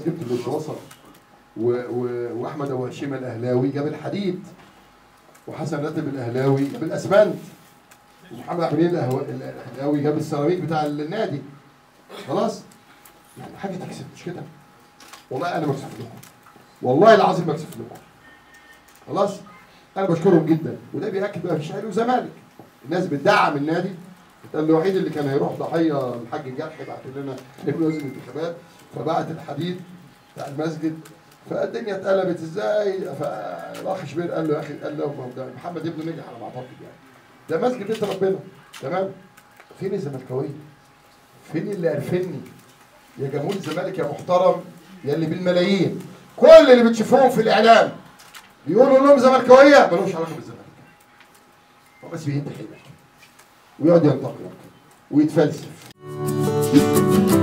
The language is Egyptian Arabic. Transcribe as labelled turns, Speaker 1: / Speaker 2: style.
Speaker 1: خلاص جبت اللي وصل و... و... واحمد ابو هشيم الاهلاوي جاب الحديد وحسن راتب الاهلاوي جاب الاسمنت ومحمد عبد الحليم الأهو- الاهلاوي جاب السيراميك بتاع النادي خلاص يعني حاجه تكسب مش كده والله انا بكسب لكم والله العظيم بكسب لكم خلاص انا بشكرهم جدا وده بياكد بقى مفيش اهلي وزمالك الناس بتدعم النادي كان الوحيد اللي كان هيروح ضحيه الحاج الجرحي بعت لنا ابن وزن الانتخابات فبعت الحديد بتاع المسجد فالدنيا اتقلبت ازاي فالاخ شبير قال له يا اخي قال له ما هو ده محمد ابنه نجح على ما اعتقد يعني ده مسجد بيت ربنا تمام فين الزملكاويه؟ فين اللي قرفني؟ يا جمهور الزمالك يا محترم يا اللي بالملايين كل اللي بتشوفوهم في الاعلام بيقولوا انهم زملكاويه ملوش علاقه بالزمالك هو بس بيهد حيلك ويقعد ينتقدك ويتفلسف